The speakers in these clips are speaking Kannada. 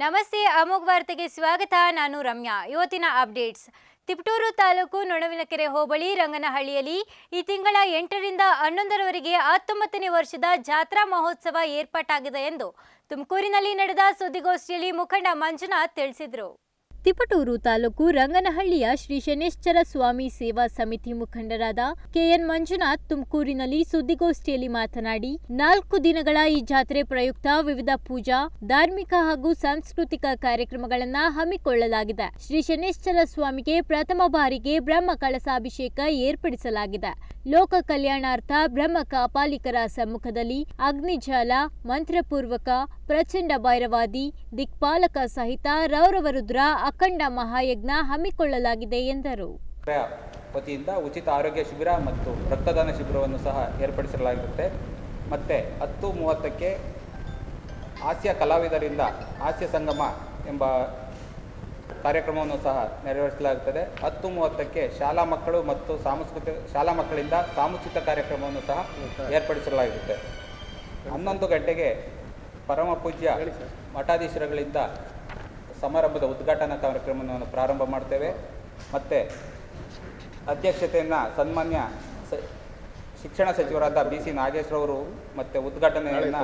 ನಮಸ್ತೆ ಅಮೋಘ್ ವಾರ್ತೆಗೆ ಸ್ವಾಗತ ನಾನು ರಮ್ಯಾ ಇವತ್ತಿನ ಅಪ್ಡೇಟ್ಸ್ ತಿಪಟೂರು ತಾಲೂಕು ನೊಣವಿನಕೆರೆ ಹೋಬಳಿ ರಂಗನಹಳ್ಳಿಯಲ್ಲಿ ಈ ತಿಂಗಳ ಎಂಟರಿಂದ ಹನ್ನೊಂದರವರೆಗೆ ಹತ್ತೊಂಬತ್ತನೇ ವರ್ಷದ ಜಾತ್ರಾ ಮಹೋತ್ಸವ ಏರ್ಪಾಟಾಗಿದೆ ಎಂದು ತುಮಕೂರಿನಲ್ಲಿ ನಡೆದ ಸುದ್ದಿಗೋಷ್ಠಿಯಲ್ಲಿ ಮುಖಂಡ ಮಂಜುನಾಥ್ ತಿಳಿಸಿದರು ತಿಪಟೂರು ತಾಲೂಕು ರಂಗನಹಳ್ಳಿಯ ಶ್ರೀ ಶನೇಶ್ವರ ಸ್ವಾಮಿ ಸೇವಾ ಸಮಿತಿ ಮುಖಂಡರಾದ ಕೆಎನ್ ಮಂಜುನಾಥ್ ತುಮಕೂರಿನಲ್ಲಿ ಸುದ್ದಿಗೋಷ್ಠಿಯಲ್ಲಿ ಮಾತನಾಡಿ ನಾಲ್ಕು ದಿನಗಳ ಈ ಜಾತ್ರೆ ಪ್ರಯುಕ್ತ ವಿವಿಧ ಪೂಜಾ ಧಾರ್ಮಿಕ ಹಾಗೂ ಸಾಂಸ್ಕೃತಿಕ ಕಾರ್ಯಕ್ರಮಗಳನ್ನ ಹಮ್ಮಿಕೊಳ್ಳಲಾಗಿದೆ ಶ್ರೀ ಶನೇಶ್ವರ ಸ್ವಾಮಿಗೆ ಪ್ರಥಮ ಬಾರಿಗೆ ಬ್ರಹ್ಮ ಕಳಸಾಭಿಷೇಕ ಏರ್ಪಡಿಸಲಾಗಿದೆ ಲೋಕ ಕಲ್ಯಾಣಾರ್ಥ ಬ್ರಹ್ಮ ಕಾಪಾಲಿಕರ ಸಮ್ಮುಖದಲ್ಲಿ ಅಗ್ನಿಜಾಲ ಮಂತ್ರಪೂರ್ವಕ ಪ್ರಚಂಡ ಭೈರವಾದಿ ದಿಕ್ಪಾಲಕ ಸಹಿತ ರೌರವರುದ್ರ ಅಖಂಡ ಮಹಾಯಜ್ಞ ಹಮ್ಮಿಕೊಳ್ಳಲಾಗಿದೆ ಎಂದರು ರ ವತಿಯಿಂದ ಉಚಿತ ಆರೋಗ್ಯ ಶಿಬಿರ ಮತ್ತು ರಕ್ತದಾನ ಶಿಬಿರವನ್ನು ಸಹ ಏರ್ಪಡಿಸಲಾಗಿರುತ್ತೆ ಮತ್ತು ಹತ್ತು ಮೂವತ್ತಕ್ಕೆ ಹಾಸ್ಯ ಕಲಾವಿದರಿಂದ ಹಾಸ್ಯ ಸಂಗಮ ಎಂಬ ಕಾರ್ಯಕ್ರಮವನ್ನು ಸಹ ನೆರವೇರಿಸಲಾಗುತ್ತದೆ ಹತ್ತು ಮೂವತ್ತಕ್ಕೆ ಶಾಲಾ ಮಕ್ಕಳು ಮತ್ತು ಸಾಂಸ್ಕೃತಿಕ ಶಾಲಾ ಮಕ್ಕಳಿಂದ ಸಾಂಸ್ಕೃತಿಕ ಕಾರ್ಯಕ್ರಮವನ್ನು ಸಹ ಏರ್ಪಡಿಸಲಾಗಿರುತ್ತೆ ಹನ್ನೊಂದು ಗಂಟೆಗೆ ಪರಮ ಪೂಜ್ಯ ಮಠಾಧೀಶರುಗಳಿಂದ ಸಮಾರಂಭದ ಉದ್ಘಾಟನಾ ಕಾರ್ಯಕ್ರಮವನ್ನು ಪ್ರಾರಂಭ ಮಾಡ್ತೇವೆ ಮತ್ತು ಅಧ್ಯಕ್ಷತೆಯನ್ನು ಸನ್ಮಾನ್ಯ ಸ ಶಿಕ್ಷಣ ಸಚಿವರಾದ ಬಿ ಸಿ ನಾಗೇಶ್ವರವರು ಮತ್ತು ಉದ್ಘಾಟನೆಯನ್ನು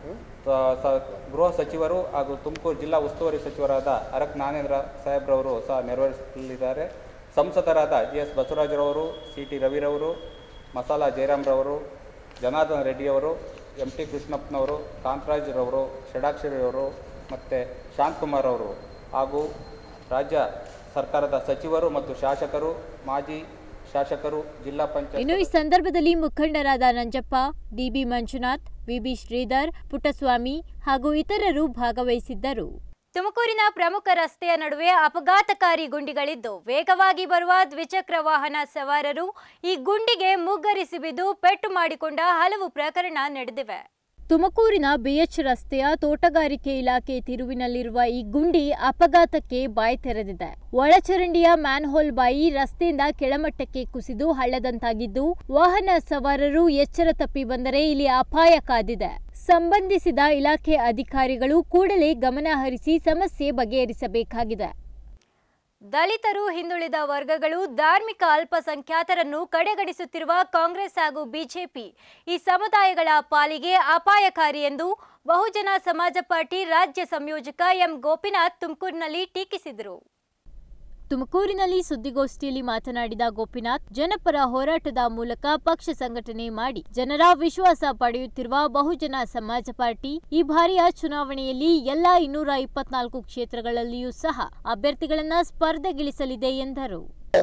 ಗೃಹ ಸಚಿವರು ಹಾಗೂ ತುಮಕೂರು ಜಿಲ್ಲಾ ಉಸ್ತುವಾರಿ ಸಚಿವರಾದ ಅರಕ್ ನಾನೇಂದ್ರ ಸಾಹೇಬ್ರವರು ಸಹ ನೆರವೇರಿಸಲಿದ್ದಾರೆ ಸಂಸದರಾದ ಜಿ ಎಸ್ ಬಸವರಾಜರವರು ಸಿ ಟಿ ರವಿರವರು ಮಸಾಲಾ ಜಯರಾಮ್ರವರು ಜನಾರ್ದನ ರೆಡ್ಡಿಯವರು ಎಂ ಟಿ ಕೃಷ್ಣಪ್ಪನವರು ಕಾಂತರಾಜ್ರವರು ಷಡಾಕ್ಷರಿಯವರು ಮತ್ತು ಶಾಂತಕುಮಾರ್ ಅವರು ಹಾಗೂ ರಾಜ್ಯ ಸರ್ಕಾರದ ಸಚಿವರು ಮತ್ತು ಶಾಸಕರು ಮಾಜಿ ಶಾಸಕರು ಜಿಲ್ಲಾ ಪಂಚಾಯತ್ ಇನ್ನು ಈ ಸಂದರ್ಭದಲ್ಲಿ ಮುಖಂಡರಾದ ನಂಜಪ್ಪ ಡಿಬಿ ಮಂಜುನಾಥ್ ವಿಬಿ ಶ್ರೀಧರ್ ಪುಟ್ಟಸ್ವಾಮಿ ಹಾಗೂ ಇತರರು ಭಾಗವಹಿಸಿದ್ದರು ತುಮಕೂರಿನ ಪ್ರಮುಖ ರಸ್ತೆಯ ನಡುವೆ ಅಪಘಾತಕಾರಿ ಗುಂಡಿಗಳಿದ್ದು ವೇಗವಾಗಿ ಬರುವ ದ್ವಿಚಕ್ರ ವಾಹನ ಸವಾರರು ಈ ಗುಂಡಿಗೆ ಮುಗ್ಗರಿಸಿ ಬಿದ್ದು ಪೆಟ್ಟು ಮಾಡಿಕೊಂಡ ಹಲವು ಪ್ರಕರಣ ನಡೆದಿವೆ ತುಮಕೂರಿನ ಬಿಎಚ್ ರಸ್ತೆಯ ತೋಟಗಾರಿಕೆ ಇಲಾಖೆ ತಿರುವಿನಲ್ಲಿರುವ ಈ ಗುಂಡಿ ಅಪಘಾತಕ್ಕೆ ಬಾಯಿ ತೆರೆದಿದೆ ಒಳಚರಂಡಿಯ ಮ್ಯಾನ್ಹೋಲ್ ಬಾಯಿ ರಸ್ತೆಯಿಂದ ಕೆಳಮಟ್ಟಕ್ಕೆ ಕುಸಿದು ಹಳ್ಳದಂತಾಗಿದ್ದು ವಾಹನ ಸವಾರರು ಎಚ್ಚರ ತಪ್ಪಿ ಬಂದರೆ ಇಲ್ಲಿ ಅಪಾಯ ಕಾದಿದೆ ಸಂಬಂಧಿಸಿದ ಇಲಾಖೆ ಅಧಿಕಾರಿಗಳು ಕೂಡಲೇ ಗಮನ ಹರಿಸಿ ಸಮಸ್ಯೆ ಬಗೆಹರಿಸಬೇಕಾಗಿದೆ ದಲಿತರು ಹಿಂದುಳಿದ ವರ್ಗಗಳು ಧಾರ್ಮಿಕ ಅಲ್ಪಸಂಖ್ಯಾತರನ್ನು ಕಡೆಗಣಿಸುತ್ತಿರುವ ಕಾಂಗ್ರೆಸ್ ಹಾಗೂ ಬಿಜೆಪಿ ಈ ಸಮುದಾಯಗಳ ಪಾಲಿಗೆ ಅಪಾಯಕಾರಿ ಎಂದು ಬಹುಜನ ಸಮಾಜ ಪಾರ್ಟಿ ರಾಜ್ಯ ಸಂಯೋಜಕ ಎಂ ಗೋಪಿನಾಥ್ ತುಮಕೂರಿನಲ್ಲಿ ಟೀಕಿಸಿದರು ತುಮಕೂರಿನಲ್ಲಿ ಸುದ್ದಿಗೋಷ್ಠಿಯಲ್ಲಿ ಮಾತನಾಡಿದ ಗೋಪಿನಾಥ್ ಜನಪರ ಹೋರಾಟದ ಮೂಲಕ ಪಕ್ಷ ಸಂಘಟನೆ ಮಾಡಿ ಜನರ ವಿಶ್ವಾಸ ಪಡೆಯುತ್ತಿರುವ ಬಹುಜನ ಸಮಾಜ ಪಾರ್ಟಿ ಈ ಬಾರಿಯ ಚುನಾವಣೆಯಲ್ಲಿ ಎಲ್ಲಾ ಇನ್ನೂರ ಇಪ್ಪತ್ನಾಲ್ಕು ಕ್ಷೇತ್ರಗಳಲ್ಲಿಯೂ ಸಹ ಅಭ್ಯರ್ಥಿಗಳನ್ನ ಸ್ಪರ್ಧೆಗಿಳಿಸಲಿದೆ ಎಂದರು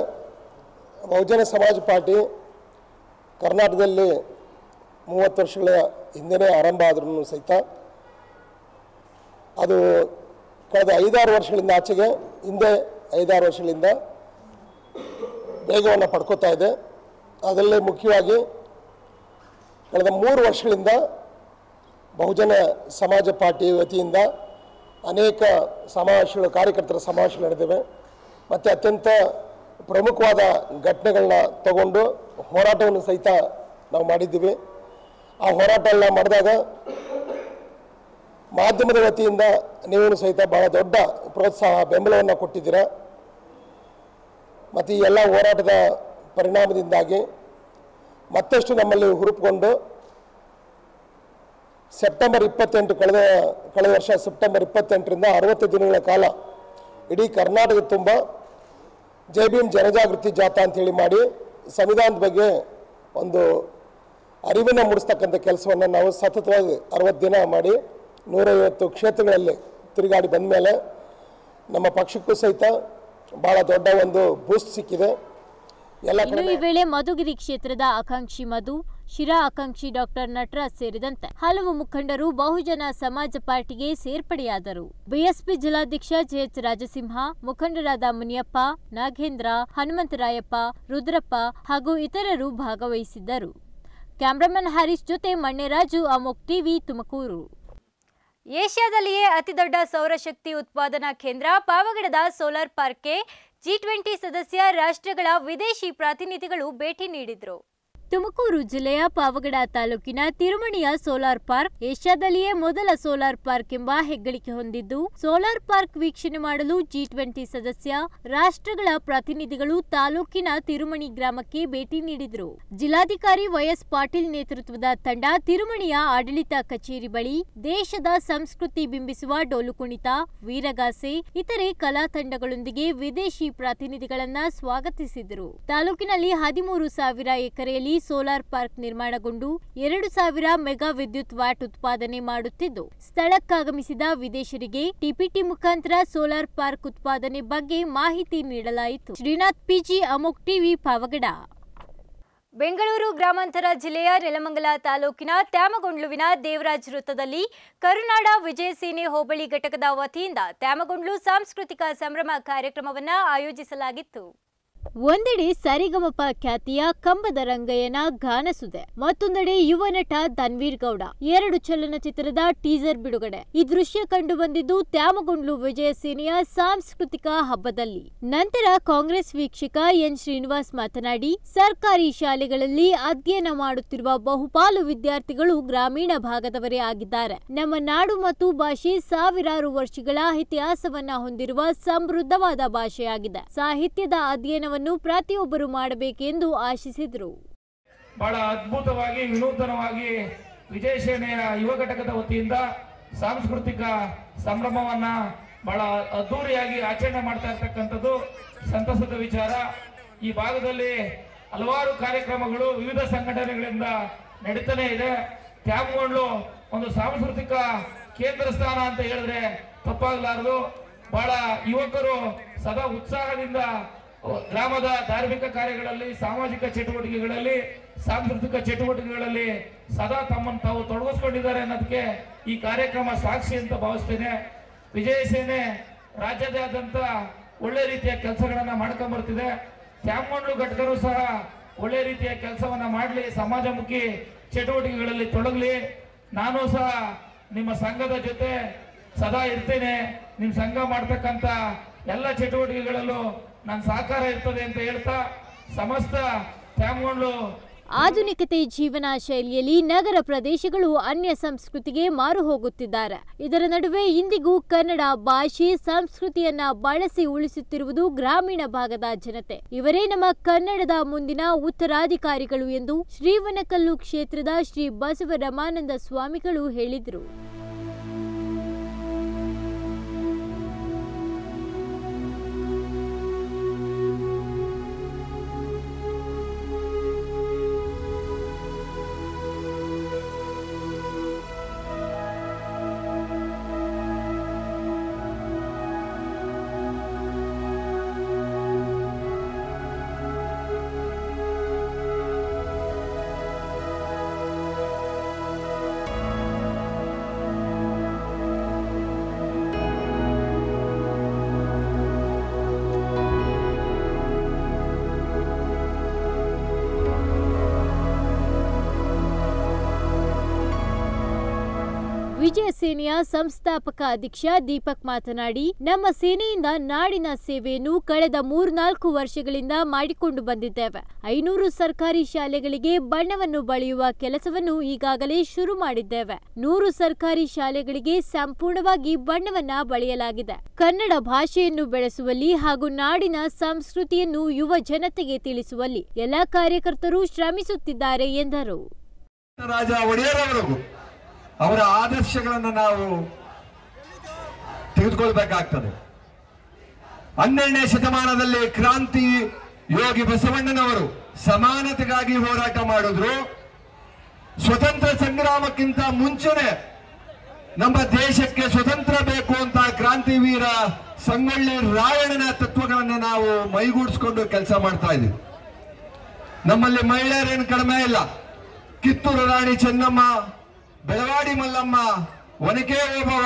ಬಹುಜನ ಸಮಾಜ ಪಾರ್ಟಿ ಕರ್ನಾಟಕದಲ್ಲಿ ಮೂವತ್ತು ವರ್ಷಗಳ ಹಿಂದೆನೇ ಆರಂಭ ಆದ್ರೂ ಸಹಿತ ಅದು ಕಳೆದ ಐದಾರು ವರ್ಷಗಳಿಂದ ಆಚೆಗೆ ಹಿಂದೆ ಐದಾರು ವರ್ಷಗಳಿಂದ ವೇಗವನ್ನು ಪಡ್ಕೋತಾ ಇದೆ ಅದರಲ್ಲಿ ಮುಖ್ಯವಾಗಿ ಕಳೆದ ಮೂರು ವರ್ಷಗಳಿಂದ ಬಹುಜನ ಸಮಾಜ ಪಾರ್ಟಿ ವತಿಯಿಂದ ಅನೇಕ ಸಮಾವೇಶಗಳು ಕಾರ್ಯಕರ್ತರ ಸಮಾವೇಶಗಳು ನಡೆದಿವೆ ಮತ್ತು ಅತ್ಯಂತ ಪ್ರಮುಖವಾದ ಘಟನೆಗಳನ್ನ ತಗೊಂಡು ಹೋರಾಟವನ್ನು ಸಹಿತ ನಾವು ಮಾಡಿದ್ದೀವಿ ಆ ಹೋರಾಟಗಳನ್ನ ಮಾಡಿದಾಗ ಮಾಧ್ಯಮದ ವತಿಯಿಂದ ನೀವು ಸಹಿತ ಬಹಳ ದೊಡ್ಡ ಪ್ರೋತ್ಸಾಹ ಬೆಂಬಲವನ್ನು ಕೊಟ್ಟಿದ್ದೀರಾ ಮತ್ತು ಈ ಎಲ್ಲ ಹೋರಾಟದ ಪರಿಣಾಮದಿಂದಾಗಿ ಮತ್ತಷ್ಟು ನಮ್ಮಲ್ಲಿ ಹುರುಪುಕೊಂಡು ಸೆಪ್ಟೆಂಬರ್ ಇಪ್ಪತ್ತೆಂಟು ಕಳೆದ ಕಳೆದ ವರ್ಷ ಸೆಪ್ಟೆಂಬರ್ ಇಪ್ಪತ್ತೆಂಟರಿಂದ ಅರವತ್ತು ದಿನಗಳ ಕಾಲ ಇಡೀ ಕರ್ನಾಟಕದ ತುಂಬ ಜೈ ಭೀಮ್ ಜನಜಾಗೃತಿ ಜಾಥಾ ಅಂತೇಳಿ ಮಾಡಿ ಸಂವಿಧಾನದ ಬಗ್ಗೆ ಒಂದು ಅರಿವನ್ನು ಮೂಡಿಸ್ತಕ್ಕಂಥ ಕೆಲಸವನ್ನು ನಾವು ಸತತವಾಗಿ ಅರವತ್ತು ದಿನ ಮಾಡಿ ನೂರೈವತ್ತು ಕ್ಷೇತ್ರಗಳಲ್ಲಿ ತಿರುಗಾಡಿ ಬಂದ ಮೇಲೆ ನಮ್ಮ ಪಕ್ಷಕ್ಕೂ ಸಹಿತ ಭಾಳ ದೊಡ್ಡ ಒಂದು ಬೂಸ್ಟ್ ಸಿಕ್ಕಿದೆ ಎಲ್ಲ ಇನ್ನು ಕಡೆ ಈ ವೇಳೆ ಮಧುಗಿರಿ ಕ್ಷೇತ್ರದ ಆಕಾಂಕ್ಷಿ ಮಧು ಶಿರಾ ಆಕಾಂಕ್ಷಿ ಡಾಕ್ಟರ್ ನಟರಾಜ್ ಸೇರಿದಂತೆ ಹಲವು ಮುಖಂಡರು ಬಹುಜನ ಸಮಾಜ ಪಾರ್ಟಿಗೆ ಸೇರ್ಪಡೆಯಾದರು ಬಿಎಸ್ಪಿ ಜಿಲ್ಲಾಧ್ಯಕ್ಷ ಜೆಎಚ್ ರಾಜಸಿಂಹ ಮುಖಂಡರಾದ ಮುನಿಯಪ್ಪ ನಾಗೇಂದ್ರ ಹನುಮಂತರಾಯಪ್ಪ ರುದ್ರಪ್ಪ ಹಾಗೂ ಇತರರು ಭಾಗವಹಿಸಿದ್ದರು ಕ್ಯಾಮ್ರಾಮನ್ ಹರೀಶ್ ಜೊತೆ ಮಣ್ಣೆರಾಜು ಅಮೋಕ್ ಟಿವಿ ತುಮಕೂರು ಏಷ್ಯಾದಲ್ಲಿಯೇ ಅತಿದೊಡ್ಡ ಸೌರಶಕ್ತಿ ಉತ್ಪಾದನಾ ಕೇಂದ್ರ ಪಾವಗಡದ ಸೋಲಾರ್ ಪಾರ್ಕ್ಗೆ ಜಿ ಟ್ವೆಂಟಿ ಸದಸ್ಯ ರಾಷ್ಟ್ರಗಳ ವಿದೇಶಿ ಪ್ರತಿನಿಧಿಗಳು ಭೇಟಿ ನೀಡಿದರು ತುಮಕೂರು ಜಿಲ್ಲೆಯ ಪಾವಗಡ ತಾಲೂಕಿನ ತಿರುಮಣಿಯ ಸೋಲಾರ್ ಪಾರ್ಕ್ ಏಷ್ಯಾದಲ್ಲಿಯೇ ಮೊದಲ ಸೋಲಾರ್ ಪಾರ್ಕ್ ಎಂಬ ಹೆಗ್ಗಳಿಕೆ ಹೊಂದಿದ್ದು ಸೋಲಾರ್ ಪಾರ್ಕ್ ವೀಕ್ಷಣೆ ಮಾಡಲು ಜಿ ಟ್ವೆಂಟಿ ಸದಸ್ಯ ರಾಷ್ಟ್ರಗಳ ಪ್ರತಿನಿಧಿಗಳು ತಾಲೂಕಿನ ತಿರುಮಣಿ ಗ್ರಾಮಕ್ಕೆ ಭೇಟಿ ನೀಡಿದರು ಜಿಲ್ಲಾಧಿಕಾರಿ ವೈಎಸ್ ಪಾಟೀಲ್ ನೇತೃತ್ವದ ತಂಡ ತಿರುಮಣಿಯ ಆಡಳಿತ ಕಚೇರಿ ಬಳಿ ದೇಶದ ಸಂಸ್ಕೃತಿ ಬಿಂಬಿಸುವ ಡೋಲು ಕುಣಿತ ವೀರಗಾಸೆ ಇತರೆ ಕಲಾ ತಂಡಗಳೊಂದಿಗೆ ವಿದೇಶಿ ಪ್ರತಿನಿಧಿಗಳನ್ನ ಸ್ವಾಗತಿಸಿದರು ತಾಲೂಕಿನಲ್ಲಿ ಹದಿಮೂರು ಸಾವಿರ ಎಕರೆಯಲ್ಲಿ ಸೋಲಾರ್ ಪಾರ್ಕ್ ನಿರ್ಮಾಣಗೊಂಡು ಎರಡು ಸಾವಿರ ಮೆಗಾ ವಿದ್ಯುತ್ ವ್ಯಾಟ್ ಉತ್ಪಾದನೆ ಮಾಡುತ್ತಿದ್ದು ಸ್ಥಳಕ್ಕಾಗಮಿಸಿದ ವಿದೇಶರಿಗೆ ಟಿಪಿಟಿ ಮುಖಾಂತರ ಸೋಲಾರ್ ಪಾರ್ಕ್ ಉತ್ಪಾದನೆ ಬಗ್ಗೆ ಮಾಹಿತಿ ನೀಡಲಾಯಿತು ಶ್ರೀನಾಥ್ ಪಿಜಿ ಅಮೋಕ್ ಟಿವಿ ಪಾವಗಡ ಬೆಂಗಳೂರು ಗ್ರಾಮಾಂತರ ಜಿಲ್ಲೆಯ ನೆಲಮಂಗಲ ತಾಲೂಕಿನ ತ್ಯಾಮಗೊಂಡ್ಲುವಿನ ದೇವರಾಜ್ ವೃತ್ತದಲ್ಲಿ ಕರುನಾಡ ವಿಜಯ ಸೇನೆ ಹೋಬಳಿ ಘಟಕದ ವತಿಯಿಂದ ತ್ಯಾಮಗೊಂಡ್ಲು ಸಾಂಸ್ಕೃತಿಕ ಸಂಭ್ರಮ ಕಾರ್ಯಕ್ರಮವನ್ನು ಆಯೋಜಿಸಲಾಗಿತ್ತು ಒಂದೆಡೆ ಸರಿಗಮಪ ಖ್ಯಾತಿಯ ಕಂಬದ ರಂಗಯ್ಯನ ಗಾನಸುದೆ ಮತ್ತೊಂದೆಡೆ ಯುವ ನಟ ಧನ್ವೀರ್ ಗೌಡ ಎರಡು ಚಲನಚಿತ್ರದ ಟೀಸರ್ ಬಿಡುಗಡೆ ಈ ದೃಶ್ಯ ಕಂಡು ಬಂದಿದ್ದು ತ್ಯಾಮಗೊಂಡ್ಲು ವಿಜಯ ಸೇನೆಯ ಸಾಂಸ್ಕೃತಿಕ ಹಬ್ಬದಲ್ಲಿ ನಂತರ ಕಾಂಗ್ರೆಸ್ ವೀಕ್ಷಕ ಎನ್ ಶ್ರೀನಿವಾಸ್ ಮಾತನಾಡಿ ಸರ್ಕಾರಿ ಶಾಲೆಗಳಲ್ಲಿ ಅಧ್ಯಯನ ಮಾಡುತ್ತಿರುವ ಬಹುಪಾಲು ವಿದ್ಯಾರ್ಥಿಗಳು ಗ್ರಾಮೀಣ ಭಾಗದವರೇ ಆಗಿದ್ದಾರೆ ನಮ್ಮ ನಾಡು ಮತ್ತು ಭಾಷೆ ಸಾವಿರಾರು ವರ್ಷಗಳ ಇತಿಹಾಸವನ್ನ ಹೊಂದಿರುವ ಸಮೃದ್ಧವಾದ ಭಾಷೆಯಾಗಿದೆ ಸಾಹಿತ್ಯದ ಅಧ್ಯಯನವನ್ನು ಪ್ರತಿಯೊಬ್ಬರು ಮಾಡಬೇಕೆಂದು ಆಶಿಸಿದರು ಬಹಳ ಅದ್ಭುತವಾಗಿ ವಿನೂತನವಾಗಿ ವಿಜಯ ಸೇನೆಯ ಯುವ ಘಟಕದ ವತಿಯಿಂದ ಸಾಂಸ್ಕೃತಿಕ ಸಂಭ್ರಮವನ್ನ ಬಹಳ ಅದ್ದೂರಿಯಾಗಿ ಆಚರಣೆ ಮಾಡ್ತಾ ಇರ್ತಕ್ಕಂಥದ್ದು ಸಂತಸದ ವಿಚಾರ ಈ ಭಾಗದಲ್ಲಿ ಹಲವಾರು ಕಾರ್ಯಕ್ರಮಗಳು ವಿವಿಧ ಸಂಘಟನೆಗಳಿಂದ ನಡೀತಾನೆ ಇದೆ ತ್ಯಾಮಗೊಂಡ್ಲು ಒಂದು ಸಾಂಸ್ಕೃತಿಕ ಕೇಂದ್ರ ಸ್ಥಾನ ಅಂತ ಹೇಳಿದ್ರೆ ತಪ್ಪಾಗಲಾರದು ಬಹಳ ಯುವಕರು ಸದಾ ಉತ್ಸಾಹದಿಂದ ಗ್ರಾಮದ ಧಾರ್ಮಿಕ ಕಾರ್ಯಗಳಲ್ಲಿ ಸಾಮಾಜಿಕ ಚಟುವಟಿಕೆಗಳಲ್ಲಿ ಸಾಂಸ್ಕೃತಿಕ ಚಟುವಟಿಕೆಗಳಲ್ಲಿ ಸದಾ ತಮ್ಮನ್ನು ತಾವು ತೊಡಗಿಸ್ಕೊಂಡಿದ್ದಾರೆ ಅನ್ನೋದಕ್ಕೆ ಈ ಕಾರ್ಯಕ್ರಮ ಸಾಕ್ಷಿ ಅಂತ ಭಾವಿಸ್ತೇನೆ ವಿಜಯ ಸೇನೆ ರಾಜ್ಯದಾದ್ಯಂತ ಒಳ್ಳೆ ರೀತಿಯ ಕೆಲಸಗಳನ್ನ ಮಾಡ್ಕೊಂಡ್ ಬರ್ತಿದೆ ತ್ಯಾಮಗೊಂಡ್ಲು ಘಟಕರು ಸಹ ಒಳ್ಳೆ ರೀತಿಯ ಕೆಲಸವನ್ನ ಮಾಡಲಿ ಸಮಾಜಮುಖಿ ಚಟುವಟಿಕೆಗಳಲ್ಲಿ ತೊಡಗಲಿ ನಾನು ಸಹ ನಿಮ್ಮ ಸಂಘದ ಜೊತೆ ಸದಾ ಇರ್ತೇನೆ ನಿಮ್ ಸಂಘ ಮಾಡ್ತಕ್ಕಂತ ಎಲ್ಲ ಚಟುವಟಿಕೆಗಳಲ್ಲೂ ನನ್ನ ಸಹಕಾರ ಇರ್ತದೆ ಅಂತ ಹೇಳ್ತಾ ಸಮಸ್ತ ತ್ಯಾಮಗೊಂಡ್ಲು ಆಧುನಿಕತೆ ಜೀವನ ಶೈಲಿಯಲ್ಲಿ ನಗರ ಪ್ರದೇಶಗಳು ಅನ್ಯ ಸಂಸ್ಕೃತಿಗೆ ಮಾರು ಹೋಗುತ್ತಿದ್ದಾರೆ ಇದರ ನಡುವೆ ಇಂದಿಗೂ ಕನ್ನಡ ಭಾಷೆ ಸಂಸ್ಕೃತಿಯನ್ನ ಬಳಸಿ ಉಳಿಸುತ್ತಿರುವುದು ಗ್ರಾಮೀಣ ಭಾಗದ ಜನತೆ ಇವರೇ ನಮ್ಮ ಕನ್ನಡದ ಮುಂದಿನ ಉತ್ತರಾಧಿಕಾರಿಗಳು ಎಂದು ಶ್ರೀವನಕಲ್ಲು ಕ್ಷೇತ್ರದ ಶ್ರೀ ಬಸವ ರಮಾನಂದ ಸ್ವಾಮಿಗಳು ಹೇಳಿದರು ವಿಜಯ ಸೇನೆಯ ಸಂಸ್ಥಾಪಕ ಅಧ್ಯಕ್ಷ ದೀಪಕ್ ಮಾತನಾಡಿ ನಮ್ಮ ಸೇನೆಯಿಂದ ನಾಡಿನ ಸೇವೆಯನ್ನು ಕಳೆದ ಮೂರ್ನಾಲ್ಕು ವರ್ಷಗಳಿಂದ ಮಾಡಿಕೊಂಡು ಬಂದಿದ್ದೇವೆ ಐನೂರು ಸರ್ಕಾರಿ ಶಾಲೆಗಳಿಗೆ ಬಣ್ಣವನ್ನು ಬಳಿಯುವ ಕೆಲಸವನ್ನು ಈಗಾಗಲೇ ಶುರು ಮಾಡಿದ್ದೇವೆ ನೂರು ಸರ್ಕಾರಿ ಶಾಲೆಗಳಿಗೆ ಸಂಪೂರ್ಣವಾಗಿ ಬಣ್ಣವನ್ನ ಬಳಿಯಲಾಗಿದೆ ಕನ್ನಡ ಭಾಷೆಯನ್ನು ಬೆಳೆಸುವಲ್ಲಿ ಹಾಗೂ ನಾಡಿನ ಸಂಸ್ಕೃತಿಯನ್ನು ಯುವ ಜನತೆಗೆ ತಿಳಿಸುವಲ್ಲಿ ಎಲ್ಲ ಕಾರ್ಯಕರ್ತರು ಶ್ರಮಿಸುತ್ತಿದ್ದಾರೆ ಎಂದರು ರಾಜ ಒಡೆಯರವರೆಗೂ ಅವರ ಆದರ್ಶಗಳನ್ನು ನಾವು ತೆಗೆದುಕೊಳ್ಬೇಕಾಗ್ತದೆ ಹನ್ನೆರಡನೇ ಶತಮಾನದಲ್ಲಿ ಕ್ರಾಂತಿ ಯೋಗಿ ಬಸವಣ್ಣನವರು ಸಮಾನತೆಗಾಗಿ ಹೋರಾಟ ಮಾಡಿದ್ರು ಸ್ವತಂತ್ರ ಸಂಗ್ರಾಮಕ್ಕಿಂತ ಮುಂಚೆನೆ ನಮ್ಮ ದೇಶಕ್ಕೆ ಸ್ವತಂತ್ರ ಬೇಕು ಅಂತ ಕ್ರಾಂತಿವೀರ ಸಂಗೊಳ್ಳಿ ರಾಯಣ್ಣನ ತತ್ವಗಳನ್ನು ನಾವು ಮೈಗೂಡಿಸ್ಕೊಂಡು ಕೆಲಸ ಮಾಡ್ತಾ ಇದ್ದೀವಿ ನಮ್ಮಲ್ಲಿ ಮಹಿಳೆಯರೇನು ಕಡಿಮೆ ಇಲ್ಲ ಕಿತ್ತೂರು ರಾಣಿ ಚೆನ್ನಮ್ಮ ಬೆಳವಾಡಿ ಮಲ್ಲಮ್ಮ ಒನಕೆ ಓಬವ್ವ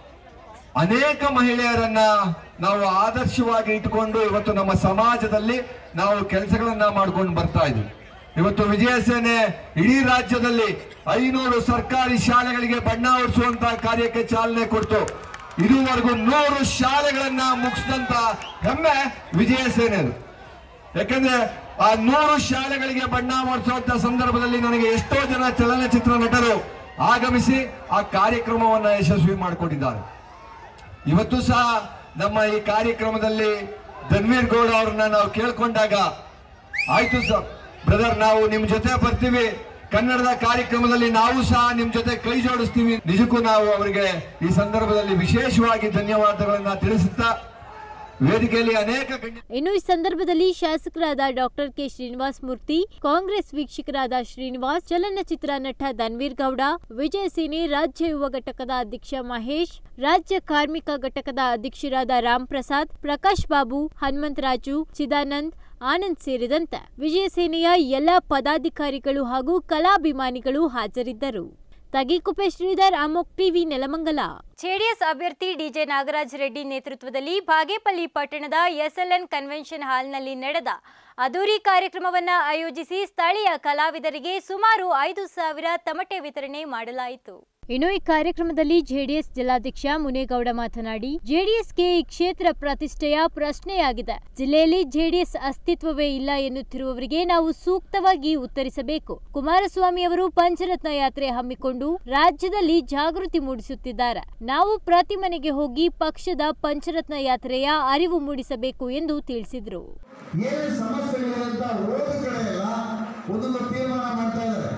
ಅನೇಕ ಮಹಿಳೆಯರನ್ನ ನಾವು ಆದರ್ಶವಾಗಿ ಇಟ್ಕೊಂಡು ಇವತ್ತು ನಮ್ಮ ಸಮಾಜದಲ್ಲಿ ನಾವು ಕೆಲಸಗಳನ್ನ ಮಾಡ್ಕೊಂಡು ಬರ್ತಾ ಇದ್ವಿ ಇವತ್ತು ವಿಜಯ ಸೇನೆ ಇಡೀ ರಾಜ್ಯದಲ್ಲಿ ಐನೂರು ಸರ್ಕಾರಿ ಶಾಲೆಗಳಿಗೆ ಬಣ್ಣ ಹೊಡಿಸುವಂತ ಕಾರ್ಯಕ್ಕೆ ಚಾಲನೆ ಕೊಡ್ತು ಇದುವರೆಗೂ ನೂರು ಶಾಲೆಗಳನ್ನ ಮುಗಿಸಿದಂತ ಹೆಮ್ಮೆ ವಿಜಯ ಸೇನೆದು ಯಾಕಂದ್ರೆ ಆ ನೂರು ಶಾಲೆಗಳಿಗೆ ಬಣ್ಣ ಮಾಡಿಸುವಂತ ಸಂದರ್ಭದಲ್ಲಿ ನನಗೆ ಎಷ್ಟೋ ಜನ ಚಲನಚಿತ್ರ ನಟರು ಆಗಮಿಸಿ ಆ ಕಾರ್ಯಕ್ರಮವನ್ನ ಯಶಸ್ವಿ ಮಾಡಿಕೊಂಡಿದ್ದಾರೆ ಇವತ್ತು ಸಹ ನಮ್ಮ ಈ ಕಾರ್ಯಕ್ರಮದಲ್ಲಿ ಧನ್ವೀರ್ ಗೌಡ ಅವ್ರನ್ನ ನಾವು ಕೇಳ್ಕೊಂಡಾಗ ಆಯ್ತು ಸರ್ ಬ್ರದರ್ ನಾವು ನಿಮ್ ಜೊತೆ ಬರ್ತೀವಿ ಕನ್ನಡದ ಕಾರ್ಯಕ್ರಮದಲ್ಲಿ ನಾವು ಸಹ ನಿಮ್ ಜೊತೆ ಕೈ ಜೋಡಿಸ್ತೀವಿ ನಿಜಕ್ಕೂ ನಾವು ಅವರಿಗೆ ಈ ಸಂದರ್ಭದಲ್ಲಿ ವಿಶೇಷವಾಗಿ ಧನ್ಯವಾದಗಳನ್ನ ತಿಳಿಸುತ್ತಾ ವೇದಿಕೆಯಲ್ಲಿ ಅನೇಕ ಗಣ್ಯ ಇನ್ನು ಈ ಸಂದರ್ಭದಲ್ಲಿ ಶಾಸಕರಾದ ಡಾಕ್ಟರ್ ಕೆ ಶ್ರೀನಿವಾಸ್ ಮೂರ್ತಿ ಕಾಂಗ್ರೆಸ್ ವೀಕ್ಷಕರಾದ ಶ್ರೀನಿವಾಸ್ ಚಲನಚಿತ್ರ ನಟ ಧನ್ವೀರ್ ಗೌಡ ವಿಜಯ ಸೇನೆ ರಾಜ್ಯ ಯುವ ಘಟಕದ ಅಧ್ಯಕ್ಷ ಮಹೇಶ್ ರಾಜ್ಯ ಕಾರ್ಮಿಕ ಘಟಕದ ಅಧ್ಯಕ್ಷರಾದ ರಾಮ್ ಪ್ರಸಾದ್ ಪ್ರಕಾಶ್ ಬಾಬು ಹನುಮಂತರಾಜು ಚಿದಾನಂದ್ ಆನಂದ್ ಸೇರಿದಂತೆ ವಿಜಯ ಸೇನೆಯ ಎಲ್ಲಾ ಪದಾಧಿಕಾರಿಗಳು ಹಾಗೂ ಕಲಾಭಿಮಾನಿಗಳು ಹಾಜರಿದ್ದರು ತಗಿಕುಪೆ ಶ್ರೀಧರ್ ಅಮೋಕ್ ಟಿವಿ ನೆಲಮಂಗಲ ಜೆಡಿಎಸ್ ಅಭ್ಯರ್ಥಿ ಡಿಜೆ ನಾಗರಾಜ್ ರೆಡ್ಡಿ ನೇತೃತ್ವದಲ್ಲಿ ಬಾಗೇಪಲ್ಲಿ ಪಟ್ಟಣದ ಎಸ್ಎಲ್ಎನ್ ಕನ್ವೆನ್ಷನ್ ಹಾಲ್ನಲ್ಲಿ ನಡೆದ ಅದ್ದೂರಿ ಕಾರ್ಯಕ್ರಮವನ್ನು ಆಯೋಜಿಸಿ ಸ್ಥಳೀಯ ಕಲಾವಿದರಿಗೆ ಸುಮಾರು ಐದು ಸಾವಿರ ತಮಟೆ ವಿತರಣೆ ಮಾಡಲಾಯಿತು ಇನ್ನು ಈ ಕಾರ್ಯಕ್ರಮದಲ್ಲಿ ಜೆಡಿಎಸ್ ಜಿಲ್ಲಾಧ್ಯಕ್ಷ ಮುನೇಗೌಡ ಮಾತನಾಡಿ ಜೆಡಿಎಸ್ಗೆ ಈ ಕ್ಷೇತ್ರ ಪ್ರತಿಷ್ಠೆಯ ಪ್ರಶ್ನೆಯಾಗಿದೆ ಜಿಲ್ಲೆಯಲ್ಲಿ ಜೆಡಿಎಸ್ ಅಸ್ತಿತ್ವವೇ ಇಲ್ಲ ಎನ್ನುತ್ತಿರುವವರಿಗೆ ನಾವು ಸೂಕ್ತವಾಗಿ ಉತ್ತರಿಸಬೇಕು ಕುಮಾರಸ್ವಾಮಿ ಅವರು ಪಂಚರತ್ನ ಯಾತ್ರೆ ಹಮ್ಮಿಕೊಂಡು ರಾಜ್ಯದಲ್ಲಿ ಜಾಗೃತಿ ಮೂಡಿಸುತ್ತಿದ್ದಾರೆ ನಾವು ಪ್ರತಿ ಮನೆಗೆ ಹೋಗಿ ಪಕ್ಷದ ಪಂಚರತ್ನ ಯಾತ್ರೆಯ ಅರಿವು ಮೂಡಿಸಬೇಕು ಎಂದು ತಿಳಿಸಿದರು ಏನೇನು ಸಮಸ್ಯೆಗಳಿದೆ ಅಂತ ಓದ ಕಡೆ ಎಲ್ಲ ಒಂದೊಂದು ತೀರ್ಮಾನ ಮಾಡ್ತಾ ಇದ್ದಾರೆ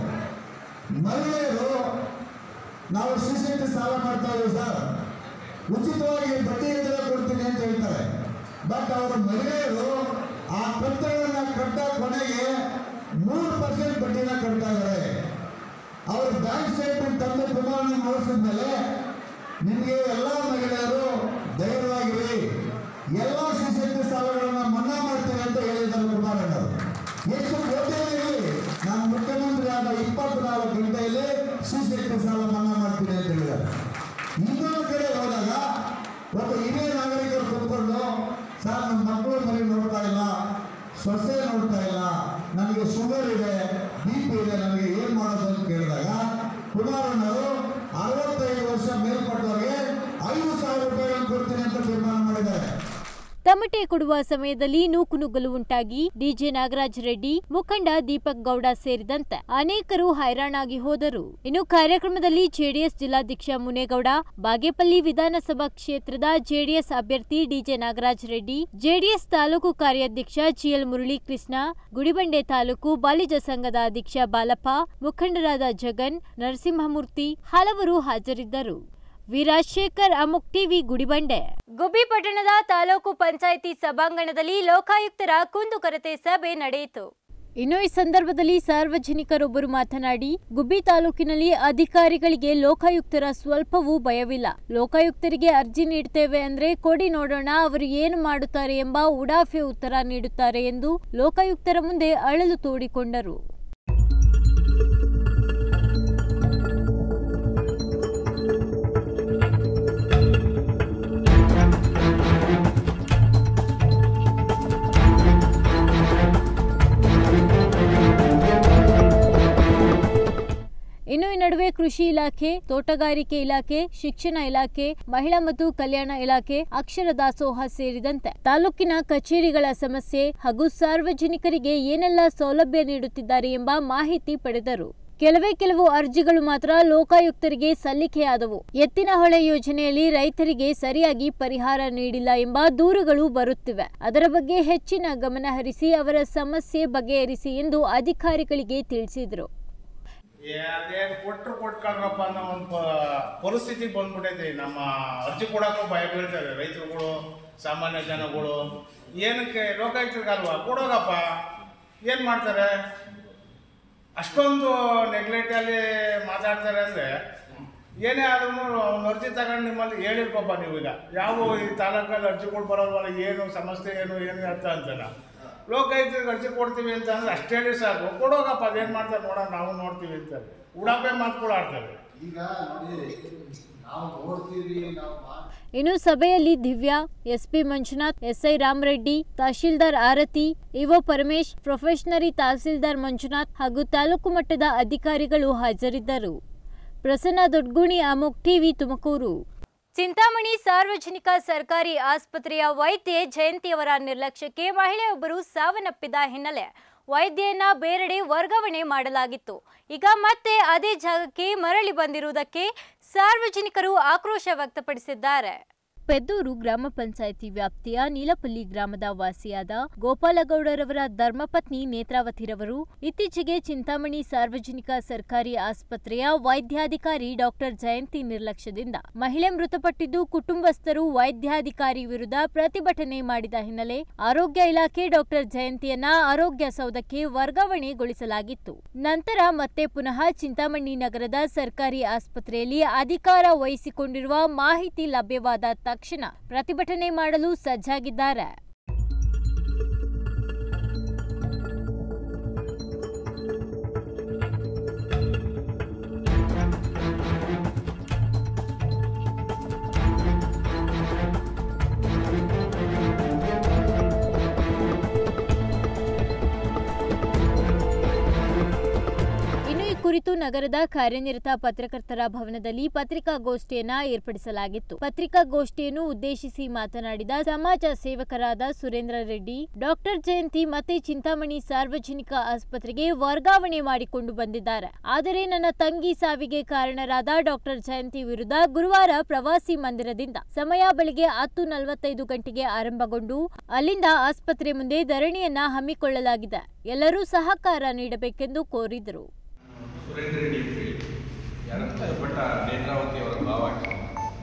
ಮಹಿಳೆಯರು ನಾವು ಶಿಶುಕ್ಕೆ ಸಾಲ ಮಾಡ್ತಾ ಇದ್ದೀವಿ ಸರ್ ಉಚಿತವಾಗಿ ಬಡ್ಡಿ ಇಲ್ಲದೆ ಕೊಡ್ತೀನಿ ಅಂತ ಹೇಳ್ತಾರೆ ಬಟ್ ಅವರು ಮಹಿಳೆಯರು ಆ ಕಂತುಗಳನ್ನ ಕಟ್ಟ ಕೊನೆಗೆ ಮೂರು ಪರ್ಸೆಂಟ್ ಬಡ್ಡಿನ ಕಟ್ತಾ ಇದ್ದಾರೆ ಅವ್ರ ಬ್ಯಾಂಕ್ ಸ್ಟೇಟ್ಮೆಂಟ್ ತಂದು ಪ್ರಮಾಣ ಮಾಡಿಸಿದ್ಮೇಲೆ ನಿಮಗೆ ಎಲ್ಲ ಮಹಿಳೆಯರು ಧೈರ್ಯವಾಗಿರಿ ಎಲ್ಲ ಶಿಶುಕ್ತಿ ಸಾಲಗಳನ್ನ ಮನ್ನಾ ಮಾಡ್ತೀವಿ ಅಂತ ಹೇಳಿದ್ದಾರೆ ಕುಮಾರಣ್ಣವರು ಎಷ್ಟು ಕೋಟಿಯಲ್ಲಿ ನಾನು ಮುಖ್ಯಮಂತ್ರಿ ಆದ ಇಪ್ಪತ್ನಾಲ್ಕು ಗಂಟೆಯಲ್ಲಿ ಶಿಶುಕ್ತಿ ಸಾಲ ಮನ್ನಾ ಮಾಡ್ತೀನಿ ಅಂತ ಹೇಳಿದ್ದಾರೆ ಇನ್ನೊಂದು ಕಡೆ ಹೋದಾಗ ಒಬ್ಬ ಹಿರಿಯ ನಾಗರಿಕರು ಕೂತ್ಕೊಂಡು ಸರ್ ನನ್ನ ಮಕ್ಕಳು ಮನೆ ನೋಡ್ತಾ ಇಲ್ಲ ಸೊಸೆ ನೋಡ್ತಾ ಇಲ್ಲ ನನಗೆ ಶುಗರ್ ಇದೆ ಬಿ ಪಿ ಇದೆ ನನಗೆ ಏನು ಮಾಡೋದು ಅಂತ ಕೇಳಿದಾಗ ಕುಮಾರಣ್ಣವರು ಅರವತ್ತೈದು ವರ್ಷ ಮೇಲ್ಪಟ್ಟವರಿಗೆ ಐದು ಸಾವಿರ ರೂಪಾಯಿಗಳನ್ನು ಕೊಡ್ತೀನಿ ಅಂತ ತೀರ್ಮಾನ ಮಾಡಿದ್ದಾರೆ ತಮಟೆ ಕೊಡುವ ಸಮಯದಲ್ಲಿ ನೂಕುನುಗ್ಗಲು ಉಂಟಾಗಿ ಡಿಜೆ ನಾಗರಾಜ್ ರೆಡ್ಡಿ ಮುಖಂಡ ದೀಪಕ್ ಗೌಡ ಸೇರಿದಂತೆ ಅನೇಕರು ಹೈರಾಣಾಗಿ ಹೋದರು ಇನ್ನು ಕಾರ್ಯಕ್ರಮದಲ್ಲಿ ಜೆಡಿಎಸ್ ಜಿಲ್ಲಾಧ್ಯಕ್ಷ ಮುನೇಗೌಡ ಬಾಗೇಪಲ್ಲಿ ವಿಧಾನಸಭಾ ಕ್ಷೇತ್ರದ ಜೆಡಿಎಸ್ ಅಭ್ಯರ್ಥಿ ಡಿಜೆ ನಾಗರಾಜ್ ರೆಡ್ಡಿ ಜೆಡಿಎಸ್ ತಾಲೂಕು ಕಾರ್ಯಾಧ್ಯಕ್ಷ ಜಿಎಲ್ ಮುರಳಿ ಕೃಷ್ಣ ಗುಡಿಬಂಡೆ ತಾಲೂಕು ಬಾಲಿಜ ಸಂಘದ ಅಧ್ಯಕ್ಷ ಬಾಲಪ್ಪ ಮುಖಂಡರಾದ ಜಗನ್ ನರಸಿಂಹಮೂರ್ತಿ ಹಲವರು ಹಾಜರಿದ್ದರು ವಿರಾಜಶೇಖರ್ ಅಮುಕ್ ಟಿವಿ ಗುಡಿಬಂಡೆ ಗುಬ್ಬಿ ಪಟ್ಟಣದ ತಾಲೂಕು ಪಂಚಾಯಿತಿ ಸಭಾಂಗಣದಲ್ಲಿ ಲೋಕಾಯುಕ್ತರ ಕುಂದುಕೊರತೆ ಸಭೆ ನಡೆಯಿತು ಇನ್ನು ಈ ಸಂದರ್ಭದಲ್ಲಿ ಸಾರ್ವಜನಿಕರೊಬ್ಬರು ಮಾತನಾಡಿ ಗುಬ್ಬಿ ತಾಲೂಕಿನಲ್ಲಿ ಅಧಿಕಾರಿಗಳಿಗೆ ಲೋಕಾಯುಕ್ತರ ಸ್ವಲ್ಪವೂ ಭಯವಿಲ್ಲ ಲೋಕಾಯುಕ್ತರಿಗೆ ಅರ್ಜಿ ನೀಡ್ತೇವೆ ಅಂದ್ರೆ ಕೊಡಿ ನೋಡೋಣ ಅವರು ಏನು ಮಾಡುತ್ತಾರೆ ಎಂಬ ಉಡಾಫೆ ಉತ್ತರ ನೀಡುತ್ತಾರೆ ಎಂದು ಲೋಕಾಯುಕ್ತರ ಮುಂದೆ ಅಳಲು ತೋಡಿಕೊಂಡರು ಇನ್ನು ಈ ನಡುವೆ ಕೃಷಿ ಇಲಾಖೆ ತೋಟಗಾರಿಕೆ ಇಲಾಖೆ ಶಿಕ್ಷಣ ಇಲಾಖೆ ಮಹಿಳಾ ಮತ್ತು ಕಲ್ಯಾಣ ಇಲಾಖೆ ಅಕ್ಷರ ದಾಸೋಹ ಸೇರಿದಂತೆ ತಾಲೂಕಿನ ಕಚೇರಿಗಳ ಸಮಸ್ಯೆ ಹಾಗೂ ಸಾರ್ವಜನಿಕರಿಗೆ ಏನೆಲ್ಲ ಸೌಲಭ್ಯ ನೀಡುತ್ತಿದ್ದಾರೆ ಎಂಬ ಮಾಹಿತಿ ಪಡೆದರು ಕೆಲವೇ ಕೆಲವು ಅರ್ಜಿಗಳು ಮಾತ್ರ ಲೋಕಾಯುಕ್ತರಿಗೆ ಸಲ್ಲಿಕೆಯಾದವು ಎತ್ತಿನಹೊಳೆ ಯೋಜನೆಯಲ್ಲಿ ರೈತರಿಗೆ ಸರಿಯಾಗಿ ಪರಿಹಾರ ನೀಡಿಲ್ಲ ಎಂಬ ದೂರುಗಳು ಬರುತ್ತಿವೆ ಅದರ ಬಗ್ಗೆ ಹೆಚ್ಚಿನ ಗಮನ ಹರಿಸಿ ಅವರ ಸಮಸ್ಯೆ ಬಗೆಹರಿಸಿ ಎಂದು ಅಧಿಕಾರಿಗಳಿಗೆ ತಿಳಿಸಿದರು ಅದೇನು ಕೊಟ್ಟರು ಕೊಟ್ಕೊಳ್ರಪ್ಪ ಅನ್ನೋ ಒಂದು ಪ- ಪರಿಸ್ಥಿತಿ ಬಂದ್ಬಿಟ್ಟೈತಿ ನಮ್ಮ ಅರ್ಜಿ ಕೊಡೋಕ್ಕೂ ಭಯ ಬೀಳ್ತಾರೆ ರೈತರುಗಳು ಸಾಮಾನ್ಯ ಜನಗಳು ಏನಕ್ಕೆ ಲೋಕಾಯುಕ್ತರಿಗಲ್ವಾ ಕೊಡೋಗಪ್ಪ ಏನು ಮಾಡ್ತಾರೆ ಅಷ್ಟೊಂದು ನೆಗ್ಲೆಕ್ಟಲ್ಲಿ ಮಾತಾಡ್ತಾರೆ ಅಂದರೆ ಏನೇ ಆದ್ರೂ ಒಂದು ಅರ್ಜಿ ತಗೊಂಡು ನಿಮ್ಮಲ್ಲಿ ಹೇಳಿರ್ಕೊಪ್ಪ ನೀವು ಈಗ ಯಾವ ಈ ತಾಲೂಕಲ್ಲಿ ಅರ್ಜಿಗಳು ಬರೋಲ್ವಲ್ಲ ಏನು ಸಮಸ್ಯೆ ಏನು ಏನು ಅರ್ಥ ಅಂತಲ್ಲ ಲೋಕಾಯುಕ್ತರಿಗೆ ಅರ್ಜಿ ಕೊಡ್ತೀವಿ ಅಂತ ಅಂದ್ರೆ ಅಷ್ಟೇ ಹೇಳಿ ಸಾಕು ಕೊಡೋಗಪ್ಪ ಅದೇನು ಮಾಡ್ತಾರೆ ನೋಡೋಣ ನಾವು ನೋಡ್ತೀವಿ ಅಂತಾರೆ ಉಡಾಪೆ ಮಾತುಗಳು ಆಡ್ತಾರೆ ಈಗ ನೋಡಿ ನಾವು ನೋಡ್ತೀವಿ ನಾವು ಮಾ- ಇನ್ನು ಸಭೆಯಲ್ಲಿ Divya SP Manjunath SI Ramareddy tahsildar Aarti EO Paramesh probationary tahsildar Manjunath ಹಾಗೂ ತಾಲೂಕು ಮಟ್ಟದ ಅಧಿಕಾರಿಗಳು ಹಾಜರಿದ್ದರು ಪ್ರಸನ್ನ ದೊಡ್ಗುಣಿ ಅಮೋಕ್ ಟಿವಿ ತುಮಕೂರು ಚಿಂತಾಮಣಿ ಸಾರ್ವಜನಿಕ ಸರ್ಕಾರಿ ಆಸ್ಪತ್ರೆಯ ವೈದ್ಯೆ ಜಯಂತಿಯವರ ನಿರ್ಲಕ್ಷ್ಯಕ್ಕೆ ಮಹಿಳೆಯೊಬ್ಬರು ಸಾವನ್ನಪ್ಪಿದ ಹಿನ್ನೆಲೆ ವೈದ್ಯೆಯನ್ನ ಬೇರೆಡೆ ವರ್ಗಾವಣೆ ಮಾಡಲಾಗಿತ್ತು ಈಗ ಮತ್ತೆ ಅದೇ ಜಾಗಕ್ಕೆ ಮರಳಿ ಬಂದಿರುವುದಕ್ಕೆ ಸಾರ್ವಜನಿಕರು ಆಕ್ರೋಶ ವ್ಯಕ್ತಪಡಿಸಿದ್ದಾರೆ ಪೆದ್ದೂರು ಗ್ರಾಮ ಪಂಚಾಯಿತಿ ವ್ಯಾಪ್ತಿಯ ನೀಲಪಲ್ಲಿ ಗ್ರಾಮದ ವಾಸಿಯಾದ ಗೋಪಾಲಗೌಡರವರ ಧರ್ಮಪತ್ನಿ ನೇತ್ರಾವತಿರವರು ಇತ್ತೀಚೆಗೆ ಚಿಂತಾಮಣಿ ಸಾರ್ವಜನಿಕ ಸರ್ಕಾರಿ ಆಸ್ಪತ್ರೆಯ ವೈದ್ಯಾಧಿಕಾರಿ ಡಾಕ್ಟರ್ ಜಯಂತಿ ನಿರ್ಲಕ್ಷ್ಯದಿಂದ ಮಹಿಳೆ ಮೃತಪಟ್ಟಿದ್ದು ಕುಟುಂಬಸ್ಥರು ವೈದ್ಯಾಧಿಕಾರಿ ವಿರುದ್ಧ ಪ್ರತಿಭಟನೆ ಮಾಡಿದ ಹಿನ್ನೆಲೆ ಆರೋಗ್ಯ ಇಲಾಖೆ ಡಾಕ್ಟರ್ ಜಯಂತಿಯನ್ನ ಆರೋಗ್ಯ ಸೌಧಕ್ಕೆ ವರ್ಗಾವಣೆಗೊಳಿಸಲಾಗಿತ್ತು ನಂತರ ಮತ್ತೆ ಪುನಃ ಚಿಂತಾಮಣಿ ನಗರದ ಸರ್ಕಾರಿ ಆಸ್ಪತ್ರೆಯಲ್ಲಿ ಅಧಿಕಾರ ವಹಿಸಿಕೊಂಡಿರುವ ಮಾಹಿತಿ ಲಭ್ಯವಾದ ತಕ್ಷಣ ಪ್ರತಿಭಟನೆ ಮಾಡಲು ಸಜ್ಜಾಗಿದ್ದಾರೆ ಇನ್ನು ಈ ಕುರಿತು ನಗರದ ಕಾರ್ಯನಿರತ ಪತ್ರಕರ್ತರ ಭವನದಲ್ಲಿ ಪತ್ರಿಕಾಗೋಷ್ಠಿಯನ್ನ ಏರ್ಪಡಿಸಲಾಗಿತ್ತು ಪತ್ರಿಕಾಗೋಷ್ಠಿಯನ್ನು ಉದ್ದೇಶಿಸಿ ಮಾತನಾಡಿದ ಸಮಾಜ ಸೇವಕರಾದ ಸುರೇಂದ್ರ ರೆಡ್ಡಿ ಡಾಕ್ಟರ್ ಜಯಂತಿ ಮತ್ತೆ ಚಿಂತಾಮಣಿ ಸಾರ್ವಜನಿಕ ಆಸ್ಪತ್ರೆಗೆ ವರ್ಗಾವಣೆ ಮಾಡಿಕೊಂಡು ಬಂದಿದ್ದಾರೆ ಆದರೆ ನನ್ನ ತಂಗಿ ಸಾವಿಗೆ ಕಾರಣರಾದ ಡಾಕ್ಟರ್ ಜಯಂತಿ ವಿರುದ್ಧ ಗುರುವಾರ ಪ್ರವಾಸಿ ಮಂದಿರದಿಂದ ಸಮಯ ಬೆಳಗ್ಗೆ ಹತ್ತು ನಲವತ್ತೈದು ಗಂಟೆಗೆ ಆರಂಭಗೊಂಡು ಅಲ್ಲಿಂದ ಆಸ್ಪತ್ರೆ ಮುಂದೆ ಧರಣಿಯನ್ನ ಹಮ್ಮಿಕೊಳ್ಳಲಾಗಿದೆ ಎಲ್ಲರೂ ಸಹಕಾರ ನೀಡಬೇಕೆಂದು ಕೋರಿದರು ಸುರೇಂದ್ರ ರೆಡ್ಡಿ ಅಂತ ಹೇಳಿ ಯಾರಂತ ಮೃತಪಟ್ಟ ನೇತ್ರಾವತಿ ಅವರ ಭಾವ ಆಗ್ತಾರೆ